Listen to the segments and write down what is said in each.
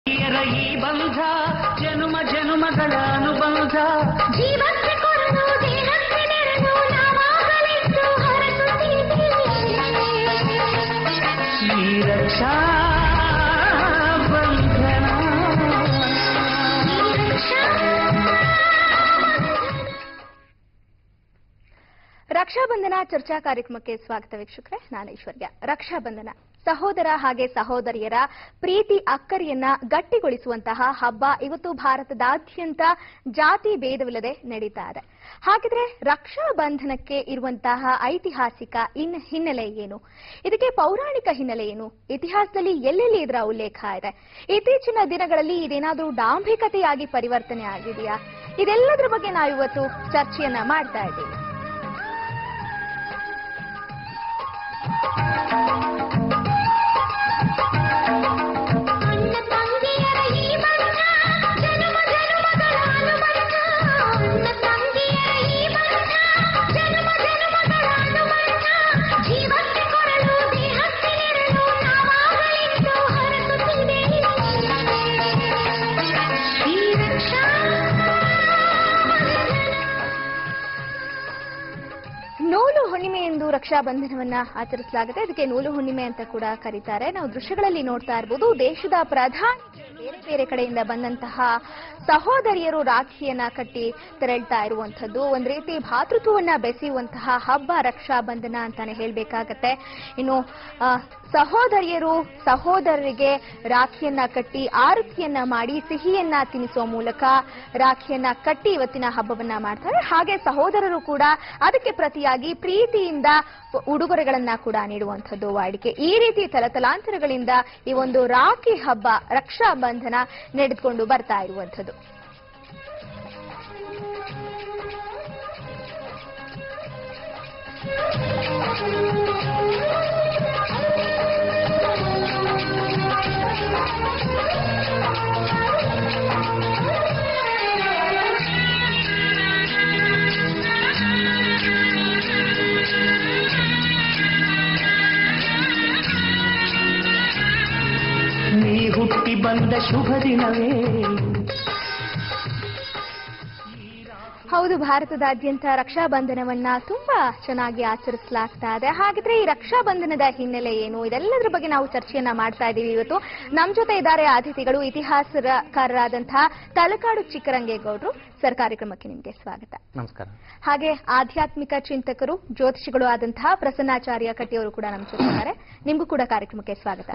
ಹಿರಿಯರ ಈ ಬಂಧ ಜನುಮ ಜನುಮಗಳ ಅನುಬಂಧ ಜೀವಕ್ಕೆ ಕೊರನು ದೇಹಕ್ಕೆ ನೆರಳು ನಾವಾಗಲೆಂದು ಹರಸುತ್ತಿದ್ದೀವಿ ಈ ರಕ್ಷಾ ಬಂಧನ ರಕ್ಷಾಬಂಧನ ಚರ್ಚಾ ಕಾರ್ಯಕ್ರಮಕ್ಕೆ ಸ್ವಾಗತ ವೀಕ್ಷಕರೇ ನಾನು ಐಶ್ವರ್ಯ ರಕ್ಷಾಬಂಧನ ಸಹೋದರ ಹಾಗೆ ಸಹೋದರಿಯರ ಪ್ರೀತಿ ಅಕ್ಕರಿಯನ್ನ ಗಟ್ಟಿಗೊಳಿಸುವಂತಹ ಹಬ್ಬ ಇವತ್ತು ಭಾರತದಾದ್ಯಂತ ಜಾತಿ ಭೇದವಿಲ್ಲದೆ ನಡೀತಾ ಇದೆ ಹಾಗಿದ್ರೆ ರಕ್ಷಾ ಬಂಧನಕ್ಕೆ ಇರುವಂತಹ ಐತಿಹಾಸಿಕ ಇನ್ ಹಿನ್ನೆಲೆ ಏನು ಇದಕ್ಕೆ ಪೌರಾಣಿಕ ಹಿನ್ನೆಲೆ ಏನು ಇತಿಹಾಸದಲ್ಲಿ ಎಲ್ಲೆಲ್ಲಿ ಇದರ ಉಲ್ಲೇಖ ಇದೆ ಇತ್ತೀಚಿನ ದಿನಗಳಲ್ಲಿ ಇದೇನಾದರೂ ಡಾಂಭಿಕತೆಯಾಗಿ ಪರಿವರ್ತನೆ ಆಗಿದೆಯಾ ಇದೆಲ್ಲದರ ಬಗ್ಗೆ ನಾವು ಇವತ್ತು ಚರ್ಚೆಯನ್ನ ಮಾಡ್ತಾ ಇದ್ದೀವಿ ಅಣ್ಣ ತಂಗಿಯರ ಈ ಬಂಧ ಜನುಮ ಜನುಮಗಳ ಅನುಬಂಧ ಅಣ್ಣ ತಂಗಿಯರ ಈ ಬಂಧ ಜನುಮ ಜನುಮಗಳ ಅನುಬಂಧ ಜೀವಕ್ಕೆ ಕೊರಳು ದೇಹಕ್ಕೆ ನೆರಳು ನಾವಾಗಲೆಂದು ಹರಸುತ್ತಿದ್ದೀವಿ ಈ ರಕ್ಷಾ ನೂಲು ಹುಣ್ಣಿಮೆ ಎಂದು ರಕ್ಷಾಬಂಧನವನ್ನ ಆಚರಿಸಲಾಗುತ್ತೆ ಇದಕ್ಕೆ ನೂಲು ಹುಣ್ಣಿಮೆ ಅಂತ ಕೂಡ ಕರೀತಾರೆ ನಾವು ದೃಶ್ಯಗಳಲ್ಲಿ ನೋಡ್ತಾ ಇರ್ಬೋದು ದೇಶದ ಪ್ರಧಾನಿ ಬೇರೆ ಬೇರೆ ಕಡೆಯಿಂದ ಬಂದಂತಹ ಸಹೋದರಿಯರು ರಾಖಿಯನ್ನ ಕಟ್ಟಿ ತೆರಳ್ತಾ ಇರುವಂತದ್ದು ಒಂದ್ ರೀತಿ ಭಾತೃತ್ವವನ್ನ ಬೆಸೆಯುವಂತಹ ಹಬ್ಬ ರಕ್ಷಾಬಂಧನ ಅಂತಾನೆ ಹೇಳ್ಬೇಕಾಗತ್ತೆ ಇನ್ನು ಆ, ಸಹೋದರಿಯರು ಸಹೋದರರಿಗೆ ರಾಖಿಯನ್ನ ಕಟ್ಟಿ ಆರತಿಯನ್ನ ಮಾಡಿ ಸಿಹಿಯನ್ನ ತಿನ್ನಿಸುವ ಮೂಲಕ ರಾಖಿಯನ್ನ ಕಟ್ಟಿ ಇವತ್ತಿನ ಹಬ್ಬವನ್ನ ಮಾಡ್ತಾರೆ ಹಾಗೆ ಸಹೋದರರು ಕೂಡ ಅದಕ್ಕೆ ಪ್ರತಿಯಾಗಿ ಪ್ರೀತಿಯಿಂದ ಉಡುಗೊರೆಗಳನ್ನ ಕೂಡ ನೀಡುವಂಥದ್ದು ವಾಡಿಕೆ ಈ ರೀತಿ ತಲತಲಾಂತರಗಳಿಂದ ಈ ಒಂದು ರಾಖಿ ಹಬ್ಬ ರಕ್ಷಾ ಬಂಧನ ನಡೆದುಕೊಂಡು ಬರ್ತಾ ಇರುವಂಥದ್ದು ನೀ ಹುಟ್ಟಿ ಬಂದ ಶುಭ ದಿನವೇ ಹೌದು ಭಾರತದಾದ್ಯಂತ ರಕ್ಷಾಬಂಧನವನ್ನ ತುಂಬಾ ಚೆನ್ನಾಗಿ ಆಚರಿಸಲಾಗ್ತಾ ಇದೆ ಹಾಗಿದ್ರೆ ಈ ರಕ್ಷಾಬಂಧನದ ಹಿನ್ನೆಲೆ ಏನು ಇದೆಲ್ಲದರ ಬಗ್ಗೆ ನಾವು ಚರ್ಚೆಯನ್ನ ಮಾಡ್ತಾ ಇದ್ದೀವಿ ಇವತ್ತು ನಮ್ ಜೊತೆ ಇದ್ದಾರೆ ಅತಿಥಿಗಳು ಇತಿಹಾಸಕಾರರಾದಂತಹ ತಲಕಾಡು ಚಿಕ್ಕರಂಗೇಗೌಡರು ಸರ್ ಕಾರ್ಯಕ್ರಮಕ್ಕೆ ನಿಮಗೆ ಸ್ವಾಗತ ನಮಸ್ಕಾರ ಹಾಗೆ ಆಧ್ಯಾತ್ಮಿಕ ಚಿಂತಕರು ಜ್ಯೋತಿಷಿಗಳು ಆದಂತಹ ಪ್ರಸನ್ನಾಚಾರ್ಯ ಕಟ್ಟಿಯವರು ಕೂಡ ನಮ್ಮ ಜೊತೆ ಇದ್ದಾರೆ ನಿಮಗೂ ಕೂಡ ಕಾರ್ಯಕ್ರಮಕ್ಕೆ ಸ್ವಾಗತ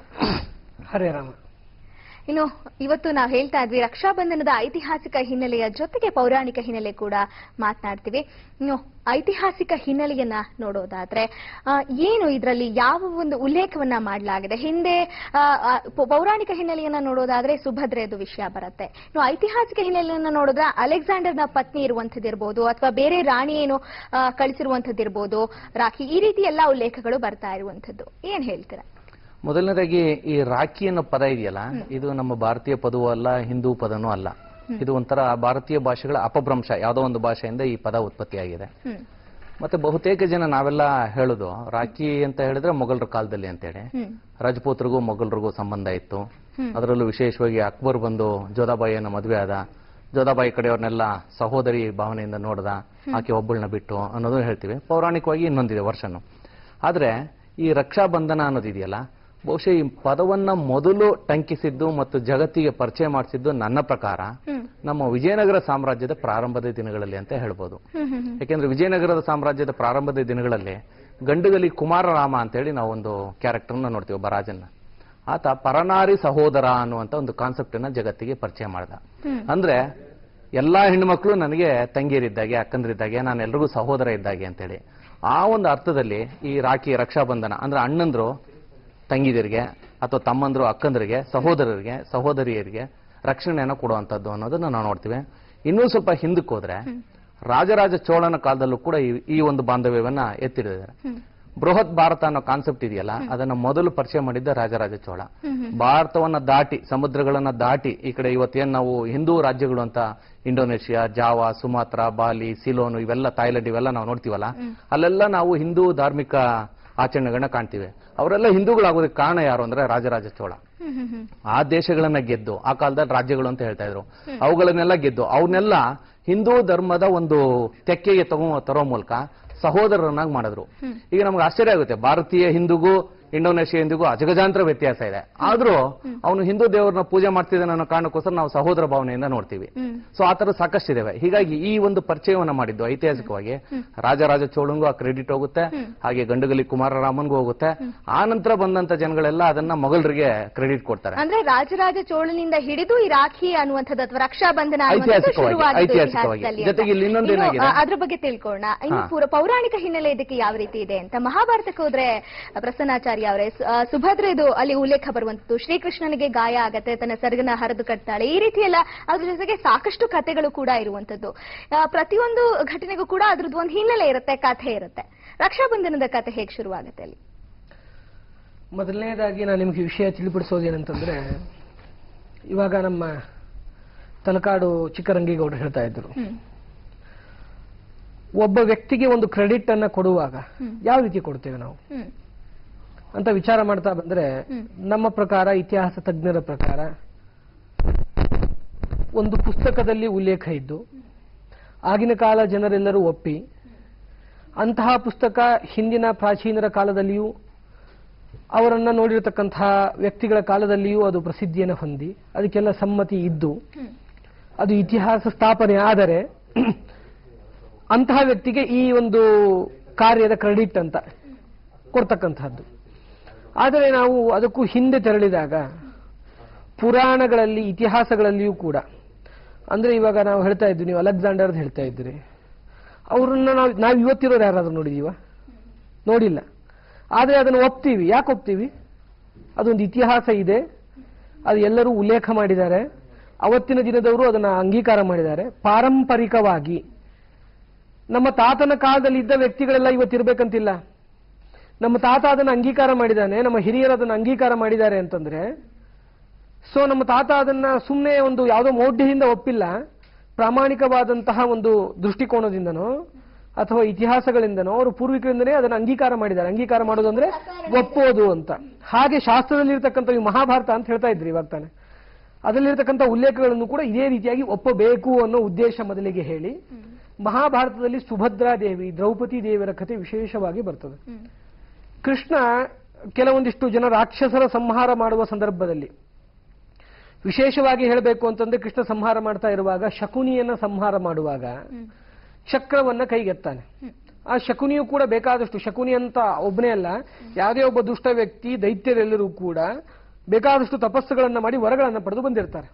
ಹರೇ ರಾಮ ಇನ್ನು ಇವತ್ತು ನಾವು ಹೇಳ್ತಾ ಇದ್ವಿ ರಕ್ಷಾಬಂಧನದ ಐತಿಹಾಸಿಕ ಹಿನ್ನೆಲೆಯ ಜೊತೆಗೆ ಪೌರಾಣಿಕ ಹಿನ್ನೆಲೆ ಕೂಡ ಮಾತನಾಡ್ತೀವಿ ಇನ್ನು ಐತಿಹಾಸಿಕ ಹಿನ್ನೆಲೆಯನ್ನ ನೋಡೋದಾದ್ರೆ ಆ, ಏನು ಇದರಲ್ಲಿ ಯಾವ ಒಂದು ಉಲ್ಲೇಖವನ್ನ ಮಾಡಲಾಗಿದೆ ಹಿಂದೆ ಆ, ಆ, ಪೌ- ಪೌರಾಣಿಕ ಹಿನ್ನೆಲೆಯನ್ನ ನೋಡೋದಾದ್ರೆ ಸುಭದ್ರೆಯದು ವಿಷಯ ಬರುತ್ತೆ ಇನ್ನು ಐತಿಹಾಸಿಕ ಹಿನ್ನೆಲೆಯನ್ನ ನೋಡಿದ್ರೆ ಅಲೆಕ್ಸಾಂಡರ್ನ ಪತ್ನಿ ಇರುವಂತದ್ದಿರ್ಬೋದು ಅಥವಾ ಬೇರೆ ರಾಣಿ ಏನು ಆ, ಕಳಿಸಿರುವಂತದ್ದಿರ್ಬೋದು ರಾಖಿ ಈ ರೀತಿ ಎಲ್ಲಾ ಉಲ್ಲೇಖಗಳು ಬರ್ತಾ ಇರುವಂತದ್ದು ಏನ್ ಹೇಳ್ತೀರಾ ಮೊದಲನೇದಾಗಿ ಈ ರಾಖಿ ಅನ್ನೋ ಪದ ಇದೆಯಲ್ಲ ಇದು ನಮ್ಮ ಭಾರತೀಯ ಪದವೂ ಅಲ್ಲ ಹಿಂದೂ ಪದನೂ ಅಲ್ಲ ಇದು ಒಂಥರ ಭಾರತೀಯ ಭಾಷೆಗಳ ಅಪಭ್ರಂಶ ಯಾವುದೋ ಒಂದು ಭಾಷೆಯಿಂದ ಈ ಪದ ಉತ್ಪತ್ತಿಯಾಗಿದೆ ಹ್ಮ್ ಮತ್ತೆ ಬಹುತೇಕ ಜನ ನಾವೆಲ್ಲ ಹೇಳುದು ರಾಖಿ ಅಂತ ಹೇಳಿದ್ರೆ ಮೊಘಲರ ಕಾಲದಲ್ಲಿ ಅಂತೇಳಿ ಹ್ಮ್ ರಾಜಪೂತ್ರಿಗೂ ಮೊಘಲರಿಗೂ ಸಂಬಂಧ ಇತ್ತು ಹ್ಮ್. ಅದರಲ್ಲೂ ವಿಶೇಷವಾಗಿ ಅಕ್ಬರ್ ಬಂದು ಜೋಧಾಬಾಯಿಯನ್ನು ಮದುವೆ ಆದ ಜೋಧಾಬಾಯಿ ಕಡೆಯವ್ರನ್ನೆಲ್ಲ ಸಹೋದರಿ ಭಾವನೆಯಿಂದ ನೋಡ್ದ ಆಕೆ ಒಬ್ಬಳನ್ನ ಬಿಟ್ಟು ಅನ್ನೋದು ಹೇಳ್ತೀವಿ ಪೌರಾಣಿಕವಾಗಿ ಇನ್ನೊಂದಿದೆ ವರ್ಷನು ಆದ್ರೆ ಈ ರಕ್ಷಾಬಂಧನ ಅನ್ನೋದಿದೆಯಲ್ಲ ಬಹುಶಃ ಈ ಪದವನ್ನ ಮೊದಲು ಟಂಕಿಸಿದ್ದು ಮತ್ತು ಜಗತ್ತಿಗೆ ಪರಿಚಯ ಮಾಡಿಸಿದ್ದು ನನ್ನ ಪ್ರಕಾರ ಹ್ಮ್ ನಮ್ಮ ವಿಜಯನಗರ ಸಾಮ್ರಾಜ್ಯದ ಪ್ರಾರಂಭದ ದಿನಗಳಲ್ಲಿ ಅಂತ ಹೇಳ್ಬೋದು ಹ್ಮ್ ಹ್ಮ್ ಹ್ಮ್ ಯಾಕೆಂದ್ರೆ ವಿಜಯನಗರದ ಸಾಮ್ರಾಜ್ಯದ ಪ್ರಾರಂಭದ ದಿನಗಳಲ್ಲಿ ಗಂಡುಗಲಿ ಕುಮಾರರಾಮ ಅಂತೇಳಿ ನಾವು ಒಂದು ಕ್ಯಾರೆಕ್ಟರ್ನ ನೋಡ್ತೀವಿ ಒಬ್ಬ ರಾಜನ್ನ ಆತ ಪರನಾರಿ ಸಹೋದರ ಅನ್ನುವಂತ ಒಂದು ಕಾನ್ಸೆಪ್ಟ್ ಅನ್ನ ಜಗತ್ತಿಗೆ ಪರಿಚಯ ಮಾಡ್ದ ಹ್ಮ್. ಅಂದ್ರೆ ಎಲ್ಲಾ ಹೆಣ್ಮಕ್ಳು ನನಗೆ ತಂಗಿಯರಿದ್ದಾಗೆ ಅಕ್ಕಂದ್ರಿದ್ದಾಗೆ ನಾನು ಎಲ್ರಿಗೂ ಸಹೋದರ ಇದ್ದಾಗೆ ಅಂತೇಳಿ ಆ ಒಂದು ಅರ್ಥದಲ್ಲಿ ಈ ರಾಖಿ ರಕ್ಷಾಬಂಧನ ಅಂದ್ರೆ ಅಣ್ಣಂದ್ರು ತಂಗಿದಿರಿಗೆ ಅಥವಾ ತಮ್ಮಂದ್ರು ಅಕ್ಕಂದ್ರಿಗೆ ಸಹೋದರರಿಗೆ ಸಹೋದರಿಯರಿಗೆ ರಕ್ಷಣೆಯನ್ನು ಕೊಡುವಂತದ್ದು ಅನ್ನೋದನ್ನ ನಾವು ನೋಡ್ತೀವಿ ಇನ್ನೂ ಸ್ವಲ್ಪ ಹಿಂದಕ್ಕೆ ಹೋದ್ರೆ ರಾಜರಾಜ ಚೋಳನ ಕಾಲದಲ್ಲೂ ಕೂಡ ಈ- ಈ ಒಂದು ಬಾಂಧವ್ಯವನ್ನ ಎತ್ತಿಡಿದ್ದಾರೆ ಹ್ಮ್. ಬೃಹತ್ ಭಾರತ ಅನ್ನೋ ಕಾನ್ಸೆಪ್ಟ್ ಇದೆಯಲ್ಲ ಅದನ್ನ ಮೊದಲು ಪರಿಚಯ ಮಾಡಿದ್ದ ರಾಜರಾಜ ಚೋಳ ಹ್ಮ್ ಹ್ಮ್. ಭಾರತವನ್ನ ದಾಟಿ ಸಮುದ್ರಗಳನ್ನ ದಾಟಿ ಈ ಕಡೆ ಇವತ್ತೇನ್ ನಾವು ಹಿಂದೂ ರಾಜ್ಯಗಳು ಅಂತ Indonesia Java Sumatra Bali Ceylon ಇವೆಲ್ಲ ಥಾಯ್ಲೆಂಡ್ ಇವೆಲ್ಲ ನಾವು ನೋಡ್ತೀವಲ್ಲ ಅಲ್ಲೆಲ್ಲ ನಾವು ಹಿಂದೂ ಧಾರ್ಮಿಕ ಆಚರಣೆಗಳನ್ನ ಕಾಣ್ತೀವಿ ಅವರೆಲ್ಲ ಹಿಂದೂಗಳಾಗೋದಕ್ಕೆ ಕಾರಣ ಯಾರು ಅಂದ್ರೆ ರಾಜರಾಜ ಚೋಳ ಹ್ಮ್ ಹ್ಮ್ ಹ್ಮ್ ಆ ದೇಶಗಳನ್ನ ಗೆದ್ದು ಆ ಕಾಲದಲ್ಲಿ ರಾಜ್ಯಗಳು ಅಂತ ಹೇಳ್ತಾ ಇದ್ರು ಅವುಗಳನ್ನೆಲ್ಲ ಗೆದ್ದು ಅವನ್ನೆಲ್ಲ ಹಿಂದೂ ಧರ್ಮದ ಒಂದು ತೆಕ್ಕೆಗೆ ತಗೋ ತರೋ ಮೂಲಕ ಸಹೋದರರನ್ನಾಗಿ ಮಾಡಿದ್ರು ಈಗ ನಮ್ಗೆ ಆಶ್ಚರ್ಯ ಆಗುತ್ತೆ ಭಾರತೀಯ ಹಿಂದೂಗೂ ಇಂಡೋನೇಷ್ಯಾ ಹಿಂದೂಗೂ ಅಜಗಜಾಂತರ ವ್ಯತ್ಯಾಸ ಇದೆ ಆದ್ರೂ ಅವನು ಹಿಂದೂ ದೇವರನ್ನ ಪೂಜೆ ಮಾಡ್ತಿದ್ದಾನೆ ಅನ್ನೋ ಕಾರಣಕ್ಕೋಸ್ಕರ ನಾವು ಸಹೋದರ ಭಾವನೆಯಿಂದ ನೋಡ್ತೀವಿ ಹ್ಮ್. ಸೊ ಆ ತರ ಸಾಕಷ್ಟಿದಾವೆ ಹೀಗಾಗಿ ಈ ಒಂದು ಪರಿಚಯವನ್ನ ಮಾಡಿದ್ದು ಐತಿಹಾಸಿಕವಾಗಿ ರಾಜರಾಜ ಚೋಳಂಗೂ ಆ ಕ್ರೆಡಿಟ್ ಹೋಗುತ್ತೆ ಹಾಗೆ ಗಂಡುಗಲಿ ಕುಮಾರರಾಮನ್ಗೂ ಹೋಗುತ್ತೆ ಆ ನಂತರ ಬಂದಂತ ಜನಗಳೆಲ್ಲ ಅದನ್ನ ಮೊಘಲರಿಗೆ ಕ್ರೆಡಿಟ್ ಕೊಡ್ತಾರೆ ಅಂದ್ರೆ ರಾಜರಾಜ ಚೋಳನಿಂದ ಹಿಡಿದು ಈ ರಾಖಿ ಅನ್ನುವಂಥದ್ದು ಅಥವಾ ರಕ್ಷಾಬಂಧನ ಅನ್ನುವಂಥದ್ದು ಐತಿಹಾಸಿಕವಾಗಿ, ಶುರುವಾಗಿದ್ದು ಐತಿಹಾಸಿಕವಾಗಿ. ಇತಿಹಾಸದಲ್ಲಿ ಅಂತ. ಜೊತೆಗೆ ಇಲ್ಲಿ ಇನ್ನೊಂದು ಇನ್ನು, ಏನಾಗಿದೆ? ಆ, ಅದ್ರ ಬಗ್ಗೆ ತಿಳ್ಕೊಳ್ಳೋಣ ಇನ್ನು ಹಾ. ಪೂರ- ಪೌರಾಣಿಕ ಹಿನ್ನೆಲೆ ಇದಕ್ಕೆ ಯಾವ ರೀತಿ ಇದೆ ಅಂತ ಮಹಾಭಾರತಕ್ಕೆ ಹೋದ್ರೆ ಆ, ಪ್ರಸನ್ನಾಚಾರ್ಯ ಅವರೇ ಸು- ಆ, ಸುಭದ್ರೆದು ಅಲ್ಲಿ ಉಲ್ಲೇಖ ಬರುವಂತದ್ದು ಶ್ರೀಕೃಷ್ಣನಿಗೆ ಗಾಯ ಆಗತ್ತೆ ತನ್ನ ಸೆರಗನ್ನ ಹರಿದು ಕಟ್ತಾಳೆ ಈ ರೀತಿ ಎಲ್ಲ ಅದ್ರ ಜೊತೆಗೆ ಸಾಕಷ್ಟು ಕಥೆಗಳು ಕೂಡ ಇರುವಂತದ್ದು ಆ, ಪ್ರತಿಯೊಂದು ಘಟನೆಗೂ ಕೂಡ ಅದ್ರದ್ದು ಒಂದು ಹಿನ್ನೆಲೆ ಇರುತ್ತೆ ಕಥೆ ಇರುತ್ತೆ ರಕ್ಷಾಬಂಧನದ ಕಥೆ ಹೇಗೆ ಶುರುವಾಗುತ್ತೆ ಅಲ್ಲಿ ಮೊದಲನೇದಾಗಿ ನಾನು ನಿಮಗೆ ವಿಷಯ ತಿಳಿಪಡಿಸೋದೇನಂತಂದ್ರೆ ಇವಾಗ ನಮ್ಮ ತಲಕಾಡು ಚಿಕ್ಕರಂಗೇಗೌಡರು ಹೇಳ್ತಾ ಇದ್ರು ಹ್ಮ್ ಒಬ್ಬ ವ್ಯಕ್ತಿಗೆ ಒಂದು ಕ್ರೆಡಿಟ್ ಅನ್ನ ಕೊಡುವಾಗ ಯಾವ ರೀತಿ ಕೊಡ್ತೇವೆ ನಾವು ಹ್ಮ್ ಅಂತ ವಿಚಾರ ಮಾಡ್ತಾ ಬಂದ್ರೆ ನಮ್ಮ ಪ್ರಕಾರ ಇತಿಹಾಸ ತಜ್ಞರ ಪ್ರಕಾರ ಒಂದು ಪುಸ್ತಕದಲ್ಲಿ ಉಲ್ಲೇಖ ಇದ್ದು ಆಗಿನ ಕಾಲ ಜನರೆಲ್ಲರೂ ಒಪ್ಪಿ ಅಂತಹ ಪುಸ್ತಕ ಹಿಂದಿನ ಪ್ರಾಚೀನರ ಕಾಲದಲ್ಲಿಯೂ ಅವರನ್ನ ನೋಡಿರತಕ್ಕಂತಹ ವ್ಯಕ್ತಿಗಳ ಕಾಲದಲ್ಲಿಯೂ ಅದು ಪ್ರಸಿದ್ಧಿಯನ್ನು ಹೊಂದಿ ಅದಕ್ಕೆಲ್ಲ ಸಮ್ಮತಿ ಇದ್ದು ಅದು ಇತಿಹಾಸ ಸ್ಥಾಪನೆ ಆದರೆ ಅಂತಹ ವ್ಯಕ್ತಿಗೆ ಈ ಒಂದು ಕಾರ್ಯದ ಕ್ರೆಡಿಟ್ ಅಂತ ಕೊಡ್ತಕ್ಕಂತಹದ್ದು ಆದರೆ ನಾವು ಅದಕ್ಕೂ ಹಿಂದೆ ತೆರಳಿದಾಗ ಪುರಾಣಗಳಲ್ಲಿ ಇತಿಹಾಸಗಳಲ್ಲಿಯೂ ಕೂಡ ಅಂದ್ರೆ ಇವಾಗ ನಾವು ಹೇಳ್ತಾ ಇದ್ವಿ ನೀವು ಅಲೆಕ್ಸಾಂಡರ್ ಹೇಳ್ತಾ ಇದ್ರಿ ಅವರನ್ನ ನಾವು ನಾವು ಇವತ್ತಿರೋರು ಯಾರಾದ್ರೂ ನೋಡಿದೀವ ನೋಡಿಲ್ಲ ಆದರೆ ಅದನ್ನು ಒಪ್ತೀವಿ ಯಾಕೆ ಒಪ್ತೀವಿ ಅದೊಂದು ಇತಿಹಾಸ ಇದೆ ಅದು ಎಲ್ಲರೂ ಉಲ್ಲೇಖ ಮಾಡಿದ್ದಾರೆ ಅವತ್ತಿನ ದಿನದವರು ಅದನ್ನ ಅಂಗೀಕಾರ ಮಾಡಿದ್ದಾರೆ ಪಾರಂಪರಿಕವಾಗಿ ನಮ್ಮ ತಾತನ ಕಾಲದಲ್ಲಿ ಇದ್ದ ವ್ಯಕ್ತಿಗಳೆಲ್ಲ ಇವತ್ತಿರ್ಬೇಕಂತಿಲ್ಲ ನಮ್ಮ ತಾತ ಅದನ್ನು ಅಂಗೀಕಾರ ಮಾಡಿದ್ದಾನೆ ನಮ್ಮ ಹಿರಿಯರು ಅದನ್ನು ಅಂಗೀಕಾರ ಮಾಡಿದ್ದಾರೆ ಅಂತಂದ್ರೆ ಸೊ ನಮ್ಮ ತಾತ ಅದನ್ನ ಸುಮ್ಮನೆ ಒಂದು ಯಾವುದೋ ಮೌಢ್ಯದಿಂದ ಒಪ್ಪಿಲ್ಲ ಪ್ರಾಮಾಣಿಕವಾದಂತಹ ಒಂದು ದೃಷ್ಟಿಕೋನದಿಂದನೋ ಅಥವಾ ಇತಿಹಾಸಗಳಿಂದನೋ ಅವರು ಪೂರ್ವಿಕರಿಂದನೇ ಅದನ್ನು ಅಂಗೀಕಾರ ಮಾಡಿದ್ದಾರೆ ಅಂಗೀಕಾರ ಮಾಡೋದು ಅಂದ್ರೆ ಒಪ್ಪೋದು ಅಂತ ಹಾಗೆ ಶಾಸ್ತ್ರದಲ್ಲಿರ್ತಕ್ಕಂಥ ಈ ಮಹಾಭಾರತ ಅಂತ ಹೇಳ್ತಾ ಇದ್ರಿ ಇವಾಗ ತಾನೆ ಅದರಲ್ಲಿರ್ತಕ್ಕಂಥ ಉಲ್ಲೇಖಗಳನ್ನು ಕೂಡ ಇದೇ ರೀತಿಯಾಗಿ ಒಪ್ಪಬೇಕು ಅನ್ನೋ ಉದ್ದೇಶ ಮೊದಲಿಗೆ ಹೇಳಿ ಮಹಾಭಾರತದಲ್ಲಿ ಸುಭದ್ರಾ ದೇವಿ ದ್ರೌಪದಿ ದೇವಿಯರ ಕಥೆ ವಿಶೇಷವಾಗಿ ಬರ್ತದೆ ಕೃಷ್ಣ ಕೆಲವೊಂದಿಷ್ಟು ಜನ ರಾಕ್ಷಸರ ಸಂಹಾರ ಮಾಡುವ ಸಂದರ್ಭದಲ್ಲಿ ವಿಶೇಷವಾಗಿ ಹೇಳಬೇಕು ಅಂತಂದ್ರೆ ಕೃಷ್ಣ ಸಂಹಾರ ಮಾಡ್ತಾ ಇರುವಾಗ ಶಕುನಿಯನ್ನ ಸಂಹಾರ ಮಾಡುವಾಗ ಚಕ್ರವನ್ನ ಕೈಗೆತ್ತಾನೆ ಆ ಶಕುನಿಯು ಕೂಡ ಬೇಕಾದಷ್ಟು ಶಕುನಿ ಅಂತ ಒಬ್ಬನೇ ಅಲ್ಲ ಯಾವುದೇ ಒಬ್ಬ ದುಷ್ಟ ವ್ಯಕ್ತಿ ದೈತ್ಯರೆಲ್ಲರೂ ಕೂಡ ಬೇಕಾದಷ್ಟು ತಪಸ್ಸುಗಳನ್ನ ಮಾಡಿ ವರಗಳನ್ನ ಪಡೆದು ಬಂದಿರ್ತಾರೆ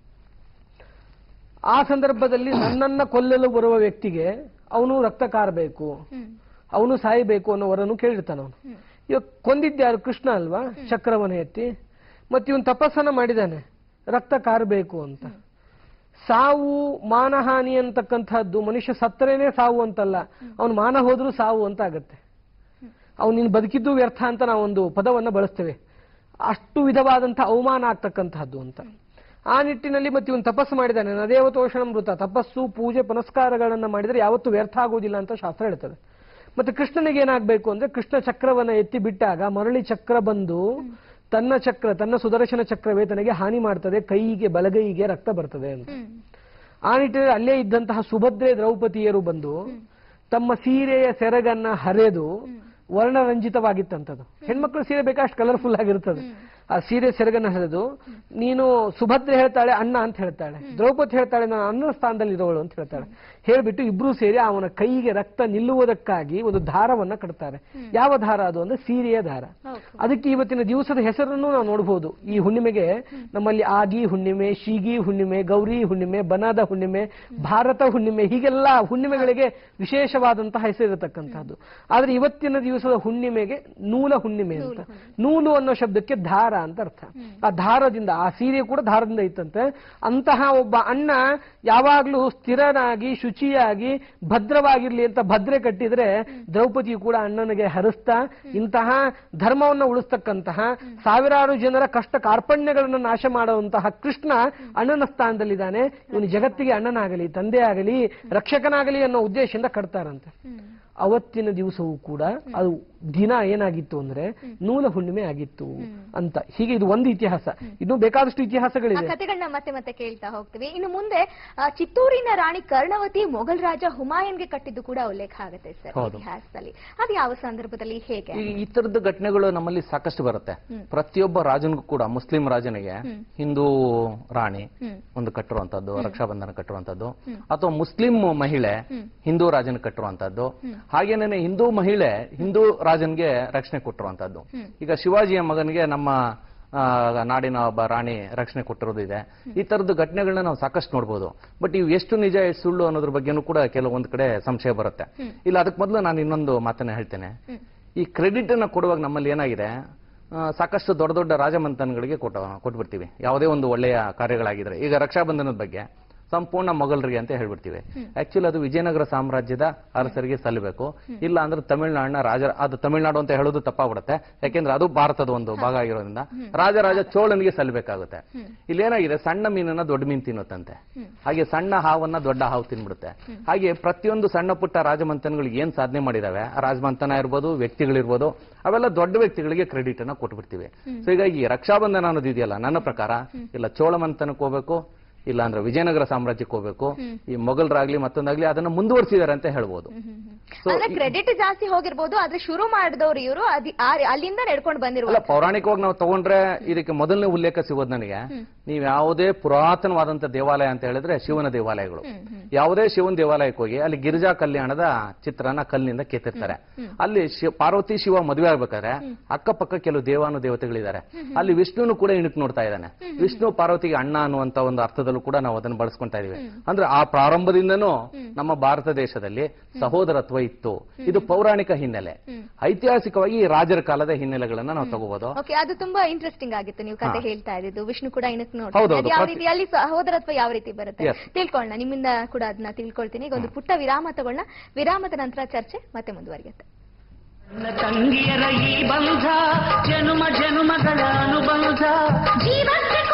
ಆ ಸಂದರ್ಭದಲ್ಲಿ ನನ್ನನ್ನ ಕೊಲ್ಲಲು ಬರುವ ವ್ಯಕ್ತಿಗೆ ಅವನು ರಕ್ತ ಕಾರಬೇಕು ಅವನು ಸಾಯಬೇಕು ಅನ್ನೋ ವರನು ಕೇಳಿರ್ತಾನ ಅವನು ಇವಾಗ ಕೊಂದಿದ್ಯಾರು ಕೃಷ್ಣ ಅಲ್ವಾ ಚಕ್ರವನ್ನ ಎತ್ತಿ ಮತ್ತೆ ಇವನು ತಪಸ್ಸನ್ನ ಮಾಡಿದಾನೆ ರಕ್ತ ಕಾರಬೇಕು ಅಂತ ಸಾವು ಮಾನಹಾನಿ ಅಂತಕ್ಕಂಥದ್ದು ಮನುಷ್ಯ ಸತ್ತರೇನೆ ಸಾವು ಅಂತಲ್ಲ ಅವನು ಮಾನ ಹೋದ್ರೂ ಸಾವು ಅಂತ ಆಗತ್ತೆ ಅವನು ನೀನು ಬದುಕಿದ್ದು ವ್ಯರ್ಥ ಅಂತ ನಾವೊಂದು ಪದವನ್ನ ಬಳಸ್ತೇವೆ ಅಷ್ಟು ವಿಧವಾದಂತಹ ಅವಮಾನ ಆಗ್ತಕ್ಕಂತಹದ್ದು ಅಂತ ಆ ನಿಟ್ಟಿನಲ್ಲಿ ಮತ್ತೆ ಇವನು ತಪಸ್ಸು ಮಾಡಿದ್ದಾನೆ ನದೇವತೋಷಣ ಮೃತ ತಪಸ್ಸು ಪೂಜೆ ಪುನಸ್ಕಾರಗಳನ್ನ ಮಾಡಿದ್ರೆ ಯಾವತ್ತೂ ವ್ಯರ್ಥ ಆಗುವುದಿಲ್ಲ ಅಂತ ಶಾಸ್ತ್ರ ಹೇಳ್ತದೆ ಮತ್ತೆ ಕೃಷ್ಣನಿಗೆ ಏನಾಗಬೇಕು ಅಂದ್ರೆ ಕೃಷ್ಣ ಚಕ್ರವನ್ನ ಎತ್ತಿ ಬಿಟ್ಟಾಗ ಮರಳಿ ಚಕ್ರ ಬಂದು ತನ್ನ ಚಕ್ರ ತನ್ನ ಸುದರ್ಶನ ಚಕ್ರವೇ ತನಗೆ ಹಾನಿ ಮಾಡ್ತದೆ ಕೈಗೆ ಬಲಗೈಗೆ ರಕ್ತ ಬರ್ತದೆ ಅಂತ ಆ ನಿಟ್ಟಿನಲ್ಲಿ ಅಲ್ಲೇ ಇದ್ದಂತಹ ಸುಭದ್ರೆ ದ್ರೌಪದಿಯರು ಬಂದು ತಮ್ಮ ಸೀರೆಯ ಸೆರಗನ್ನ ಹರಿದು ವರ್ಣರಂಜಿತವಾಗಿತ್ತಂಥದ್ದು ಹೆಣ್ಮಕ್ಳು ಸೀರೆ ಬೇಕಾಷ್ಟು ಕಲರ್ಫುಲ್ ಆಗಿರ್ತದೆ ಆ ಸೀರೆ ಸೆರಗನ್ನ ಹರಿದು ನೀನು ಸುಭದ್ರೆ ಹೇಳ್ತಾಳೆ ಅಣ್ಣ ಅಂತ ಹೇಳ್ತಾಳೆ ದ್ರೌಪದಿ ಹೇಳ್ತಾಳೆ ನಾನು ಅನ್ನ ಸ್ಥಾನದಲ್ಲಿ ಇರೋಳು ಅಂತ ಹೇಳ್ತಾಳೆ ಹೇಳ್ಬಿಟ್ಟು ಇಬ್ರು ಸೇರಿ ಅವನ ಕೈಗೆ ರಕ್ತ ನಿಲ್ಲುವುದಕ್ಕಾಗಿ ಒಂದು ದಾರವನ್ನ ಕಟ್ತಾರೆ ಯಾವ ದಾರ ಅದು ಅಂದ್ರೆ ಸೀರೆಯ ದಾರ ಅದಕ್ಕೆ ಇವತ್ತಿನ ದಿವಸದ ಹೆಸರನ್ನು ನಾವು ನೋಡಬಹುದು ಈ ಹುಣ್ಣಿಮೆಗೆ ನಮ್ಮಲ್ಲಿ ಆಗಿ ಹುಣ್ಣಿಮೆ ಶೀಗಿ ಹುಣ್ಣಿಮೆ ಗೌರಿ ಹುಣ್ಣಿಮೆ ಬನದ ಹುಣ್ಣಿಮೆ ಭಾರತ ಹುಣ್ಣಿಮೆ ಹೀಗೆಲ್ಲ ಹುಣ್ಣಿಮೆಗಳಿಗೆ ವಿಶೇಷವಾದಂತಹ ಹೆಸರಿರತಕ್ಕಂತಹದ್ದು ಆದ್ರೆ ಇವತ್ತಿನ ದಿವಸದ ಹುಣ್ಣಿಮೆಗೆ ನೂಲ ಹುಣ್ಣಿಮೆ ಅಂತ ನೂಲು ಅನ್ನೋ ಶಬ್ದಕ್ಕೆ ದಾರ ಅಂತ ಅರ್ಥ ಆ ದಾರದಿಂದ ಆ ಸೀರೆ ಕೂಡ ದಾರದಿಂದ ಇತ್ತಂತೆ ಅಂತಹ ಒಬ್ಬ ಅಣ್ಣ ಯಾವಾಗ್ಲೂ ಸ್ಥಿರನಾಗಿ ಶುಚಿಯಾಗಿ ಭದ್ರವಾಗಿರ್ಲಿ ಅಂತ ಭದ್ರೆ ಕಟ್ಟಿದ್ರೆ ದ್ರೌಪದಿಯು ಕೂಡ ಅಣ್ಣನಿಗೆ ಹರಿಸ್ತಾ ಇಂತಹ ಧರ್ಮವನ್ನ ಉಳಿಸ್ತಕ್ಕಂತಹ ಸಾವಿರಾರು ಜನರ ಕಷ್ಟ ಕಾರ್ಪಣ್ಯಗಳನ್ನು ನಾಶ ಮಾಡುವಂತಹ ಕೃಷ್ಣ ಅಣ್ಣನ ಸ್ಥಾನದಲ್ಲಿದ್ದಾನೆ ಇವನು ಜಗತ್ತಿಗೆ ಅಣ್ಣನಾಗಲಿ ತಂದೆ ಆಗಲಿ ರಕ್ಷಕನಾಗಲಿ ಅನ್ನೋ ಉದ್ದೇಶದಿಂದ ಕಟ್ತಾರಂತೆ ಅವತ್ತಿನ ದಿವಸವೂ ಕೂಡ ಅದು ದಿನ ಏನಾಗಿತ್ತು ಅಂದ್ರೆ ನೂಲ ಹುಣ್ಣಿಮೆ ಆಗಿತ್ತು ಅಂತ ಹೀಗೆ ಇದು ಒಂದು ಇತಿಹಾಸ ಇನ್ನು ಬೇಕಾದಷ್ಟು ಆ ಇತಿಹಾಸಗಳಿದೆ ಕಥೆಗಳನ್ನ ಮತ್ತೆ ಮತ್ತೆ ಕೇಳ್ತಾ ಹೋಗ್ತೀವಿ ಇನ್ನು ಮುಂದೆ ಆ, ಚಿತ್ತೂರಿನ ರಾಣಿ ಕರ್ಣವತಿ ಮೊಘಲ್ ರಾಜ ಹುಮಾಯನ್ಗೆ ಕಟ್ಟಿದ್ದು ಕೂಡ ಉಲ್ಲೇಖ ಆಗುತ್ತೆ ಸರ್ ಹೌದು. ಇತಿಹಾಸದಲ್ಲಿ ಅದು ಯಾವ ಸಂದರ್ಭದಲ್ಲಿ ಹೇಗೆ ಈ ಈ ತರದ ಘಟನೆಗಳು ನಮ್ಮಲ್ಲಿ ಸಾಕಷ್ಟು ಬರುತ್ತೆ ಪ್ರತಿಯೊಬ್ಬ ರಾಜನಿಗೂ ಕೂಡ ಮುಸ್ಲಿಂ ರಾಜನಿಗೆ ಹಿಂದೂ ರಾಣಿ ಹ್ಮ್. ಒಂದು ಕಟ್ಟಿರುವಂತದ್ದು ರಕ್ಷಾಬಂಧನ ಕಟ್ಟಿರುವಂತದ್ದು ಅಥವಾ ಮುಸ್ಲಿಂ ಮಹಿಳೆ ಹಿಂದೂ ರಾಜನ ಕಟ್ಟಿರುವಂತದ್ದು ಹಾಗೇನೇನೆ ಹಿಂದೂ ಮಹಿಳೆ ಹಿಂದೂ ರಾಜನ್ಗೆ ರಕ್ಷಣೆ ಕೊಟ್ಟಿರುವಂತದ್ದು ಈಗ ಶಿವಾಜಿಯ ಮಗನಿಗೆ ನಮ್ಮ ಆ, ನಾಡಿನ ಒಬ್ಬ ರಾಣಿ ರಕ್ಷಣೆ ಕೊಟ್ಟಿರೋದು ಇದೆ ಈ ತರದ ಘಟನೆಗಳನ್ನ ನಾವು ಸಾಕಷ್ಟು ನೋಡ್ಬೋದು ಬಟ್ ಇವು ಎಷ್ಟು ನಿಜ ಎಷ್ಟು ಸುಳ್ಳು ಅನ್ನೋದ್ರ ಬಗ್ಗೆನೂ ಕೂಡ ಕೆಲವೊಂದು ಕಡೆ ಸಂಶಯ ಬರುತ್ತೆ ಇಲ್ಲ ಅದಕ್ಕೆ ಮೊದಲು ನಾನು ಇನ್ನೊಂದು ಮಾತನ್ನ ಹೇಳ್ತೇನೆ ಈ ಕ್ರೆಡಿಟ್ ಅನ್ನ ಕೊಡುವಾಗ ನಮ್ಮಲ್ಲಿ ಏನಾಗಿದೆ ಆ, ಸಾಕಷ್ಟು ದೊಡ್ಡ ದೊಡ್ಡ ರಾಜಮಂಥನಗಳಿಗೆ ಕೊಟ್ಟು ಕೊಟ್ಬಿಡ್ತೀವಿ ಯಾವುದೇ ಒಂದು ಒಳ್ಳೆಯ ಕಾರ್ಯಗಳಾಗಿದ್ರೆ ಈಗ ರಕ್ಷಾಬಂಧನದ ಬಗ್ಗೆ ಸಂಪೂರ್ಣ ಮೊಘಲರಿಗೆ ಅಂತ ಹೇಳ್ಬಿಡ್ತೀವಿ ಆಕ್ಚುಲಿ ಅದು ವಿಜಯನಗರ ಸಾಮ್ರಾಜ್ಯದ ಅರಸರಿಗೆ ಸಲ್ಲಬೇಕು ಇಲ್ಲ ಅಂದ್ರೆ ತಮಿಳುನಾಡಿನ ರಾಜ ಅದು ತಮಿಳುನಾಡು ಅಂತ ಹೇಳೋದು ತಪ್ಪಾಗ್ಬಿಡುತ್ತೆ ಯಾಕೆಂದ್ರೆ ಅದು ಭಾರತದ ಒಂದು ಭಾಗ ಆಗಿರೋದ್ರಿಂದ ರಾಜರಾಜ ಚೋಳನಿಗೆ ಸಲ್ಲಬೇಕಾಗುತ್ತೆ ಇಲ್ಲೇನಾಗಿದೆ ಸಣ್ಣ ಮೀನನ್ನ ದೊಡ್ಡ ಮೀನು ತಿನ್ನುತ್ತಂತೆ ಹಾಗೆ ಸಣ್ಣ ಹಾವನ್ನ ದೊಡ್ಡ ಹಾವು ತಿನ್ಬಿಡುತ್ತೆ ಹಾಗೆ ಪ್ರತಿಯೊಂದು ಸಣ್ಣ ಪುಟ್ಟ ರಾಜಮಂಥನಗಳು ಏನ್ ಸಾಧನೆ ಮಾಡಿದಾವೆ ಆ ರಾಜಮಂಥನ ಇರ್ಬೋದು ವ್ಯಕ್ತಿಗಳಿರ್ಬೋದು ಅವೆಲ್ಲ ದೊಡ್ಡ ವ್ಯಕ್ತಿಗಳಿಗೆ ಕ್ರೆಡಿಟ್ ಅನ್ನ ಕೊಟ್ಬಿಡ್ತೀವಿ ಸೊ ಹೀಗಾಗಿ ರಕ್ಷಾಬಂಧನ ಅನ್ನೋದು ಇದೆಯಲ್ಲ ನನ್ನ ಪ್ರಕಾರ ಇಲ್ಲ ಚೋಳಮಂಥನಕ್ಕೆ ಹೋಗ್ಬೇಕು ಇಲ್ಲ ಅಂದ್ರೆ ವಿಜಯನಗರ ಸಾಮ್ರಾಜ್ಯಕ್ಕೆ ಹೋಗ್ಬೇಕು ಈ ಮೊಘಲರಾಗ್ಲಿ ಮತ್ತೊಂದಾಗ್ಲಿ ಅದನ್ನ ಮುಂದುವರಿಸಿದ್ದಾರೆ ಅಂತ ಹೇಳ್ಬೋದು So, ಅಂದ್ರೆ ಕ್ರೆಡಿಟ್ ಜಾಸ್ತಿ ಹೋಗಿರ್ಬೋದು ಆದ್ರೆ ಶುರು ಮಾಡಿದವರು ಇವರು ಅಲ್ಲಿಂದ ನಡ್ಕೊಂಡು ಬಂದಿರುವ ಅಲ್ಲ ಪೌರಾಣಿಕವಾಗಿ ನಾವು ತಗೊಂಡ್ರೆ ಇದಕ್ಕೆ ಮೊದಲನೇ ಉಲ್ಲೇಖ ಸಿಗೋದು ನನಗೆ ನೀವು ಯಾವುದೇ ಪುರಾತನವಾದಂತ ದೇವಾಲಯ ಅಂತ ಹೇಳಿದ್ರೆ ಶಿವನ ದೇವಾಲಯಗಳು ಯಾವುದೇ ಶಿವನ ದೇವಾಲಯಕ್ಕೆ ಹೋಗಿ ಅಲ್ಲಿ ಗಿರಿಜಾ ಕಲ್ಯಾಣದ ಚಿತ್ರನ ಕಲ್ಲಿನಿಂದ ಕೆತ್ತಿರ್ತಾರೆ ಅಲ್ಲಿ ಶಿವ ಪಾರ್ವತಿ ಶಿವ ಮದುವೆ ಆಗ್ಬೇಕಾದ್ರೆ ಅಕ್ಕಪಕ್ಕ ಕೆಲವು ದೇವಾನು ದೇವತೆಗಳಿದ್ದಾರೆ ಅಲ್ಲಿ ವಿಷ್ಣುನು ಕೂಡ ಇಣಕ್ ನೋಡ್ತಾ ಇದ್ದಾನೆ ವಿಷ್ಣು ಪಾರ್ವತಿಗೆ ಅಣ್ಣ ಅನ್ನುವಂತ ಒಂದು ಅರ್ಥದಲ್ಲೂ ಕೂಡ ನಾವು ಅದನ್ನು ಬಳಸ್ಕೊಂತಾ ಇದೀವಿ ಅಂದ್ರೆ ಆ ಪ್ರಾರಂಭದಿಂದನೂ ನಮ್ಮ ಭಾರತ ದೇಶದಲ್ಲಿ ಸಹೋದರತ್ವ ಇತ್ತು ಇದು ಪೌರಾಣಿಕ ಹಿನ್ನೆಲೆ ಐತಿಹಾಸಿಕವಾಗಿ ಈ ರಾಜರ ಕಾಲದ ಹಿನ್ನೆಲೆಗಳನ್ನ ನಾವು ತಗೋಬಹುದು ಓಕೆ ಅದು ತುಂಬಾ ಇಂಟ್ರೆಸ್ಟಿಂಗ್ ಆಗಿತ್ತು ನೀವು ಕತೆ ಹೇಳ್ತಾ ಇದ್ದಿದ್ದು ವಿಷ್ಣು ಕೂಡ ಇಣಕ್ ಹೌದು, ನೋಡಿ ಹೌದು. ಯಾವ ಪ್ರತಿ- ರೀತಿ ಅಲ್ಲಿ ಸಹೋದರತ್ವ ಯಾವ ರೀತಿ ಬರುತ್ತೆ Yes. ತಿಳ್ಕೊಳ್ಳೋಣ ನಿಮ್ಮಿಂದ ಕೂಡ ಅದನ್ನ ತಿಳ್ಕೊಳ್ತೀನಿ ಈಗ ಒಂದು ಪುಟ್ಟ ವಿರಾಮ ತಗೊಳ್ಳೋಣ ವಿರಾಮದ ನಂತರ ಚರ್ಚೆ ಮತ್ತೆ ಮುಂದುವರಿಯುತ್ತೆ ನನ್ನ ತಂಗಿಯರ ಈ ಬಂಧ ಜನುಮ ಜನುಮಗಳ ಅನುಬಂಧ ಜೀವಂತ